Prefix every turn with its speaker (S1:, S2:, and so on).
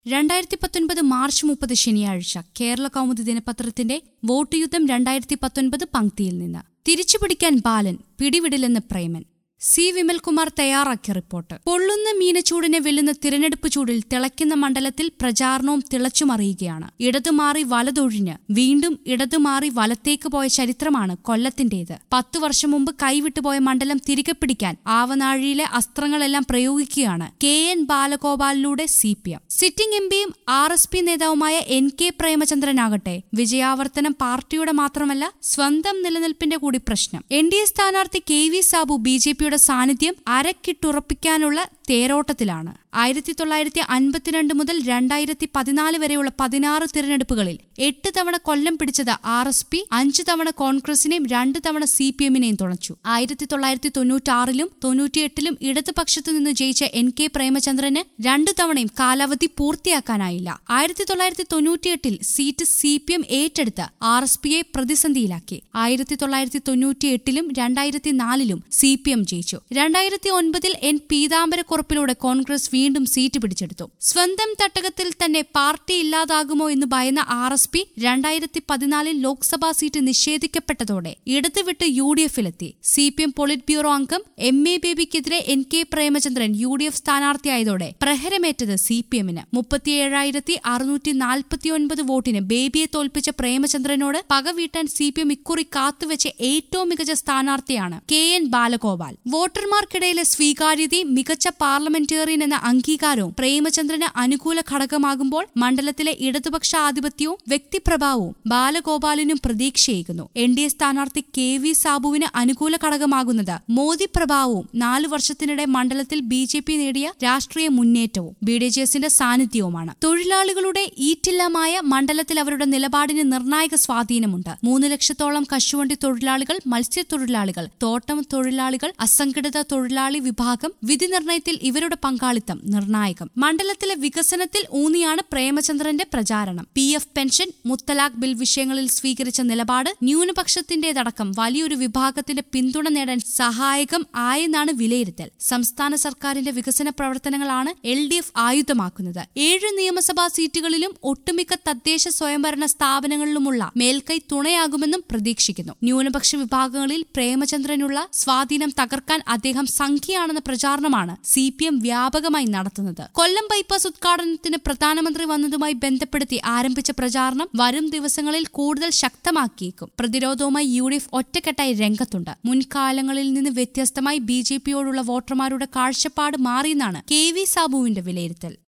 S1: രണ്ടായിരത്തി പത്തൊൻപത് മാർച്ച് മുപ്പത് ശനിയാഴ്ച കേരള കൗമുദി ദിനപത്രത്തിന്റെ വോട്ട് യുദ്ധം രണ്ടായിരത്തി പത്തൊൻപത് പങ്ക്തിയിൽ നിന്ന് തിരിച്ചുപിടിക്കാൻ ബാലൻ പിടിവിടില്ലെന്ന് പ്രേമൻ സി വിമൽകുമാർ തയ്യാറാക്കിയ റിപ്പോർട്ട് പൊള്ളുന്ന മീനച്ചൂടിനെ വെല്ലുന്ന തിരഞ്ഞെടുപ്പ് ചൂടിൽ തിളയ്ക്കുന്ന മണ്ഡലത്തിൽ പ്രചാരണവും തിളച്ചുമറിയുകയാണ് ഇടതുമാറി വലതൊഴിഞ്ഞ് വീണ്ടും ഇടതുമാറി വലത്തേക്ക് പോയ ചരിത്രമാണ് കൊല്ലത്തിന്റേത് പത്തു വർഷം മുമ്പ് കൈവിട്ടുപോയ മണ്ഡലം തിരികെ പിടിക്കാൻ ആവനാഴിയിലെ അസ്ത്രങ്ങളെല്ലാം പ്രയോഗിക്കുകയാണ് കെ എൻ ബാലഗോപാലിലൂടെ C P M sitting M പിയും ആർ എസ് പി നേതാവുമായ എൻ കെ പ്രേമചന്ദ്രനാകട്ടെ വിജയാവർത്തനം പാർട്ടിയുടെ മാത്രമല്ല സ്വന്തം നിലനിൽപ്പിന്റെ കൂടി പ്രശ്നം എൻ ഡി എ സ്ഥാനാർത്ഥി K V Sabu B J പിയുടെ സാന്നിധ്യം അരക്കിട്ടുറപ്പിക്കാനുള്ള തേരോട്ടത്തിലാണ് ആയിരത്തി തൊള്ളായിരത്തി അൻപത്തിരണ്ട് മുതൽ രണ്ടായിരത്തി പതിനാല് വരെയുള്ള പതിനാറ് തിരഞ്ഞെടുപ്പുകളിൽ എട്ട് തവണ കൊല്ലം പിടിച്ചത് ആർ എസ് പി അഞ്ച് തവണ കോൺഗ്രസിനെയും രണ്ട് തവണ സി പി എമ്മിനെയും തുണച്ചു ആയിരത്തി തൊള്ളായിരത്തി തൊണ്ണൂറ്റാറിലും തൊണ്ണൂറ്റിയെട്ടിലും ഇടതുപക്ഷത്തു നിന്ന് ജയിച്ച എൻ കെ പ്രേമചന്ദ്രന് രണ്ടു തവണയും കാലാവധി പൂർത്തിയാക്കാനായില്ല ആയിരത്തി തൊള്ളായിരത്തി തൊണ്ണൂറ്റിയെട്ടിൽ സീറ്റ് സി പി എം ഏറ്റെടുത്ത് ആർ എസ് പിയെ പ്രതിസന്ധിയിലാക്കി ആയിരത്തി തൊള്ളായിരത്തി തൊണ്ണൂറ്റിയെട്ടിലും രണ്ടായിരത്തി നാലിലും സി പി എം ജയിച്ചു രണ്ടായിരത്തി ഒൻപതിൽ എൻ പീതാംബരക്കുറപ്പിലൂടെ കോൺഗ്രസ് വീണ്ടും സീറ്റ് പിടിച്ചെടുത്തു സ്വന്തം തട്ടകത്തിൽ തന്നെ പാർട്ടി ഇല്ലാതാകുമോ എന്ന് ഭയന്ന ആർ എസ് പി രണ്ടായിരത്തി പതിനാലിൽ ലോക്സഭാ സീറ്റ് നിഷേധിക്കപ്പെട്ടതോടെ ഇടത് വിട്ട് യു ഡി എഫിലെത്തി C P M polit bureau അംഗം എം എ ബേബിക്കെതിരെ N K Premachandran U D F സ്ഥാനാർത്ഥിയായതോടെ പ്രഹരമേറ്റത് സി പി എമ്മിന് മുപ്പത്തിയേഴായിരത്തി അറുന്നൂറ്റി നാൽപ്പത്തിയൊൻപത് വോട്ടിന് ബേബിയെ തോൽപ്പിച്ച പ്രേമചന്ദ്രനോട് പകവീട്ടാൻ സി പി എം ഇക്കുറി കാത്തുവെച്ച ഏറ്റവും മികച്ച സ്ഥാനാർത്ഥിയാണ് കെ എൻ ബാലഗോപാൽ വോട്ടർമാർക്കിടയിലെ സ്വീകാര്യതയും മികച്ച പാർലമെന്റേറിയൻ എന്ന അംഗീകാരവും പ്രേമചന്ദ്രന് അനുകൂല ഘടകമാകുമ്പോൾ മണ്ഡലത്തിലെ ഇടതുപക്ഷ ആധിപത്യവും വ്യക്തിപ്രഭാവവും ബാലഗോപാലിനും പ്രതീക്ഷയേകുന്നു എൻ ഡി എ സ്ഥാനാർത്ഥി കെ വി സാബുവിന് അനുകൂല ഘടകമാകുന്നത് മോദി പ്രഭാവവും നാലു വർഷത്തിനിടെ മണ്ഡലത്തിൽ ബി ജെ പി നേടിയ രാഷ്ട്രീയ മുന്നേറ്റവും ബി ഡി ജെ എസിന്റെ സാന്നിധ്യവുമാണ് തൊഴിലാളികളുടെ ഈറ്റില്ലമായ മണ്ഡലത്തിൽ അവരുടെ നിലപാടിന് നിർണായക സ്വാധീനമുണ്ട് മൂന്ന് ലക്ഷത്തോളം കശുവണ്ടി തൊഴിലാളികൾ മത്സ്യത്തൊഴിലാളികൾ തോട്ടം തൊഴിലാളികൾ അസംഘടിത തൊഴിലാളി വിഭാഗം വിധി നിർണയത്തിൽ ഇവരുടെ പങ്കാളിത്തം നിർണായകം മണ്ഡലത്തിലെ വികസനത്തിൽ ഊന്നിയാണ് പ്രേമചന്ദ്രന്റെ പ്രചാരണം പി എഫ് പെൻഷൻ മുത്തലാഖ് ബിൽ വിഷയങ്ങളിൽ സ്വീകരിച്ച നിലപാട് ന്യൂനപക്ഷത്തിന്റേതടക്കം വലിയൊരു വിഭാഗത്തിന്റെ പിന്തുണ നേടാൻ സഹായകം ആയെന്നാണ് വിലയിരുത്തൽ സംസ്ഥാന സർക്കാരിന്റെ വികസന പ്രവർത്തനങ്ങളാണ് എൽ ഡി എഫ് ആയുധമാക്കുന്നത് ഏഴ് നിയമസഭാ സീറ്റുകളിലും ഒട്ടുമിക്ക തദ്ദേശ സ്വയംഭരണ സ്ഥാപനങ്ങളിലുമുള്ള മേൽക്കൈ തുണയാകുമെന്നും പ്രതീക്ഷിക്കുന്നു ന്യൂനപക്ഷ വിഭാഗങ്ങളിൽ പ്രേമചന്ദ്രനുള്ള സ്വാധീനം തകർക്കാൻ അദ്ദേഹം സംഖ്യയാണെന്ന പ്രചാരണമാണ് സി പി എം വ്യാപകമായി നടത്തുന്നത് കൊല്ലം ബൈപ്പാസ് ഉദ്ഘാടനത്തിന് പ്രധാനമന്ത്രി വന്നതുമായി ബന്ധപ്പെടുത്തി ആരംഭിച്ച പ്രചാരണം വരും ദിവസങ്ങളിൽ കൂടുതൽ ശക്തമാക്കിയേക്കും പ്രതിരോധവുമായി യു ഡി എഫ് ഒറ്റക്കെട്ടായി രംഗത്തുണ്ട് മുൻകാലങ്ങളിൽ നിന്ന് വ്യത്യസ്തമായി ബി ജെ പിയോടുള്ള വോട്ടർമാരുടെ കാഴ്ചപ്പാട് മാറിയെന്നാണ് കെ വി സാബുവിന്റെ വിലയിരുത്തൽ